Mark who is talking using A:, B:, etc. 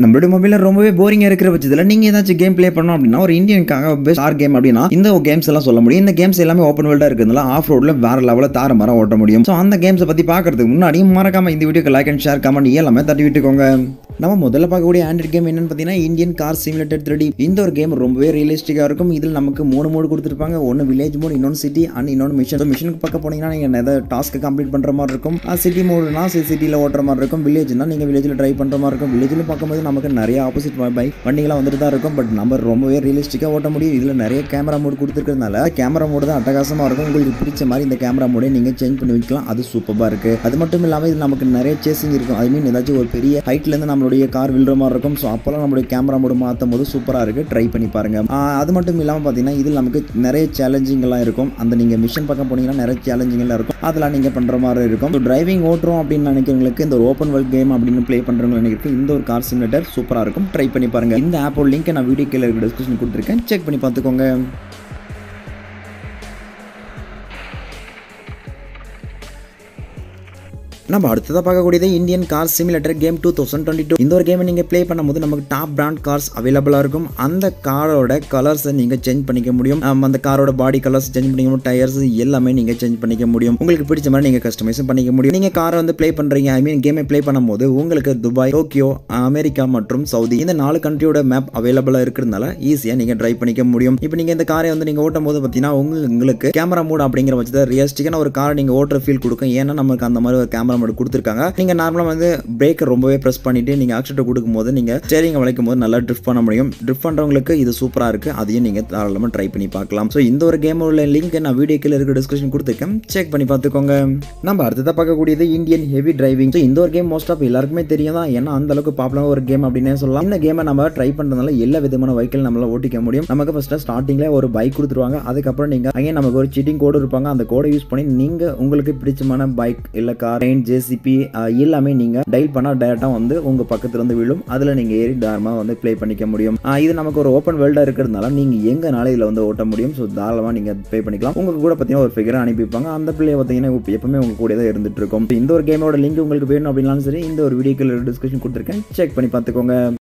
A: நம்மளோட மொபைலில் ரொம்பவே போரிங்காக இருக்கிற பட்சத்தில் நீங்கள் ஏதாச்சும் கேம் ப்ளே பண்ணோம் அப்படின்னா ஒரு இந்தியனுக்காக பெஸ்ட் ஆர் கேம் அப்படின்னா இந்த கேம்ஸ் எல்லாம் சொல்ல முடியும் இந்த கேம்ஸ் எல்லாமே ஓப்பன் வேர்ல்டாக இருக்கிறதுனால ஆஃப் ரோடில் வேற லெவலில் தார மரம் ஓட்ட முடியும் ஸோ அந்த கேம்ஸை பற்றி பார்க்கறதுக்கு முன்னாடி மறக்காம இந்த வீடியோக்கு லைக் அண்ட் ஷேர் கமெண்ட் எல்லாமே தட்டி விட்டுக்கோங்க நம்ம முதல்ல பார்க்கக்கூடிய ஆண்ட்ராய்ட் கேம் என்னன்னு பார்த்தீங்கன்னா இந்தியன் கார் சிமுலேட்டட் த்ரீ இந்த ஒரு கேம் ரொம்பவே ரியலிஸ்டிக்காக இருக்கும் இதில் நமக்கு மூணு மோடு கொடுத்துருப்பாங்க ஒன்று வில்லேஜ் மோட் இன்னொன்று சிட்டி அண்ட் இன்னொன்று மிஷன் ஸோ மிஷனுக்கு பக்கம் போனீங்கன்னா நீங்கள் எதாவது டாஸ்க்கு கம்ப்ளீட் பண்ணுற மாதிரி இருக்கும் சிட்டி மோடுனா சிட்டியில் ஓட்டுற மாதிரி இருக்கும் வில்லேஜ்னா நீங்கள் வில்லேஜில் ட்ரை பண்ணுற மாதிரி இருக்கும் வில்லேஜில் பார்க்கும்போது நமக்கு நிறைய ஆப்போசிட் பைக் வண்டிகளாம் வந்துட்டு தான் இருக்கும் பட் நம்ம ரொம்பவே ரியலிஸ்டிக்காக ஓட்ட முடியும் இதில் நிறைய கேமரா மோட் கொடுத்துருக்கிறதுனால கேமரா மோடு தான் அட்டகாசமாக இருக்கும் உங்களுக்கு பிடிச்ச மாதிரி இந்த கேமரா மோடை நீங்கள் சேஞ்ச் பண்ணி வைக்கலாம் அது சூப்பராக இருக்குது அது மட்டும் இல்லாமல் இது நமக்கு நிறைய சேசிங் இருக்கும் ஐ மீன் ஏதாச்சும் ஒரு பெரிய ஹைட்லேருந்து நம்மளுடைய கார் விழுற மாதிரி இருக்கும் ஸோ அப்போல்லாம் நம்மளுடைய கேமரா மோடு மாற்றும் போது சூப்பராக இருக்குது ட்ரை பண்ணி பாருங்கள் அது மட்டும் இல்லாமல் பார்த்தீங்கன்னா இதில் நமக்கு நிறைய சேலஞ்சிங்லாம் இருக்கும் அந்த நீங்கள் மிஷன் பக்கம் போனீங்கன்னா நிறைய சேலஞ்சிங்லாம் இருக்கும் அதெல்லாம் நீங்கள் பண்ணுற மாதிரி இருக்கும் ஸோ டிரைவிங் ஓட்டுறோம் அப்படின்னு நினைக்கிறவங்களுக்கு இந்த ஒரு ஓப்பன் வேர்ல்ட் கேம் அப்படின்னு ப்ளே பண்ணுறவங்க நினைக்கிறதுக்கு இந்த ஒரு கார் சிமுலேட்டர் சூப்பராக இருக்கும் ட்ரை பண்ணி பாருங்கள் இந்த ஆப்போட லிங்க் நான் வீடியோ கீழே இருக்க டிஸ்கிரிப்ஷன் கொடுத்துருக்கேன் செக் பண்ணி பார்த்துக்கோங்க நம்ம அடுத்ததாக பார்க்கக்கூடியது Indian car simulator game two thousand twenty two இந்த ஒரு கேமை நீங்கள் ப்ளே பண்ணும்போது நமக்கு டாப் பிராண்ட் கார்ஸ் அவைலபிளாக இருக்கும் அந்த காரோட கலர்ஸை நீங்கள் சேஞ்ச் பண்ணிக்க முடியும் ஆம், அந்த காரோட பாடி கலர்ஸ் சேஞ்ச் பண்ணிக்க முடியும் டயர்ஸ் எல்லாமே நீங்கள் சேஞ்ச் பண்ணிக்க முடியும் உங்களுக்கு பிடிச்ச மாதிரி நீங்கள் கஸ்டமைஸும் பண்ணிக்க முடியும் நீங்கள் காரை வந்து ப்ளே பண்ணுறீங்க ஐ மீன் கேமை ப்ளே பண்ணும்போது உங்களுக்கு துபாய் டோக்கியோ அமெரிக்கா மற்றும் சவுதி இந்த நாலு கண்ட்ரியோட மேப் அவைலபிளாக இருக்கிறதுனால ஈஸியாக நீங்கள் ட்ரைவ் பண்ணிக்க முடியும் இப்போ நீங்கள் இந்த காரை வந்து நீங்கள் ஓட்டும் போது பார்த்தீங்கன்னா உங்களுக்கு உங்களுக்கு கேமரா மூட் அப்படிங்கிற பட்சத்தில் ரியலிஸ்டிக்கான ஒரு காரை நீங்கள் ஓட்டுற ஃபீல் கொடுக்கும் ஏன்னா நமக்கு அந்த மாதிரி ஒரு கேமரா மோட் கொடுத்துருக்காங்க நீங்கள் நார்மலாக வந்து பிரேக்கை ரொம்பவே ப்ரெஸ் பண்ணிட்டு நீங்கள் ஆக்சிடென்ட் கொடுக்கும்போது நீங்கள் ஸ்டேரிங் வளைக்கும் போது நல்லா ட்ரிஃப்ட் பண்ண முடியும் ட்ரிஃப்ட் பண்ணுறவங்களுக்கு இது சூப்பராக இருக்குது அதையும் நீங்கள் தாராளமாக ட்ரை பண்ணி பார்க்கலாம் ஸோ இந்த ஒரு கேமோட லிங்க் நான் வீடியோ கீழே இருக்க டிஸ்கிரிப்ஷன் கொடுத்துருக்கேன் செக் பண்ணி பார்த்துக்கோங்க நம்ம அடுத்ததாக பார்க்கக்கூடியது இந்தியன் ஹெவி டிரைவிங் ஸோ இந்த ஒரு கேம் மோஸ்ட் ஆஃப் எல்லாருக்குமே தெரியும் தான் ஏன்னா அந்த அளவுக்கு பாப்புலர் ஒரு கேம் அப்படின்னே சொல்லலாம் இந்த கேமை நம்ம ட்ரை பண்ணுறதுனால எல்லா விதமான வெஹிக்கிள் நம்மளால ஓட்டிக்க முடியும் நமக்கு ஃபஸ்ட்டு ஸ்டார்டிங்கில் ஒரு பைக் கொடுத்துருவாங்க அதுக்கப்புறம் நீங்கள் அங்கே நமக்கு ஒரு சீட்டிங் கோடு இருப்பாங்க அந்த கோடை யூஸ் பண்ணி நீங்கள் உங்களுக்கு பிடிச்சமான பைக் இல்லை கார் ட்ரெயின் ஜேசிபி எல்லாமே நீங்கள் டைல் பண்ணால் டேரெக்டாக வந்து உங்கள் பக்கத்துல இருந்து விழும் அதில் நீங்கள் ஏறி தாராளமாக வந்து ப்ளே பண்ணிக்க முடியும் ஆஹ் இது நமக்கு ஒரு ஓப்பன் வேர்ல்டாக இருக்கிறதுனால நீங்கள் எங்கனால இதில் வந்து ஓட்ட முடியும் ஸோ தாராளமாக நீங்கள் ப்ளே பண்ணிக்கலாம் உங்களுக்கு கூட பார்த்தீங்கன்னா ஒரு ஃபிகரை அனுப்பிப்பாங்க அந்த பிள்ளைய பார்த்தீங்கன்னா இப்ப எப்பவுமே உங்க கூட தான் இருந்துட்டு இருக்கும் So இந்த ஒரு கேமோட லிங்க் உங்களுக்கு வேணும் அப்படின்னாலும் சரி இந்த ஒரு வீடியோக்கு டிஸ்கிரிப்ஷன் கொடுத்துருக்கேன் செக் பண்ணி பார்த்துக்கோங்க